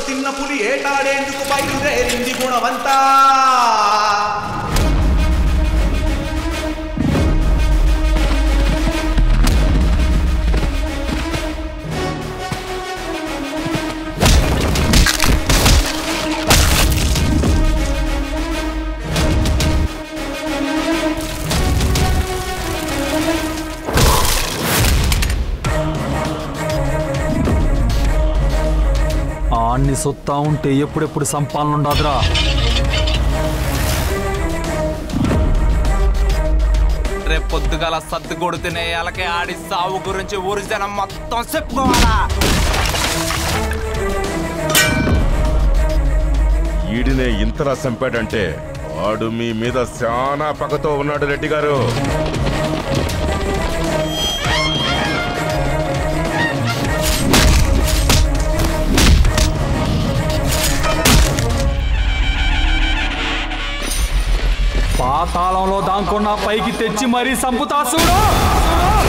తిన్న పులి ఏటాడేందుకు బయలుదేరింది గుణవంతా ఆన్ని సొత్తా ఉంటే ఎప్పుడెప్పుడు సంపాలనుండదురా రేపు పొద్దుగల సత్తు కొడుతునే వాళ్ళకి ఆడి సావు గురించి ఊరి జనం మొత్తం చెప్పుకోవాలా ఈడినే ఇంతలా చంపాడంటే వాడు మీ మీద చాలా పగతో ఉన్నాడు రెడ్డి గారు పాతాళంలో దాంకున్న పైకి తెచ్చి మరీ సంపుతా చూడు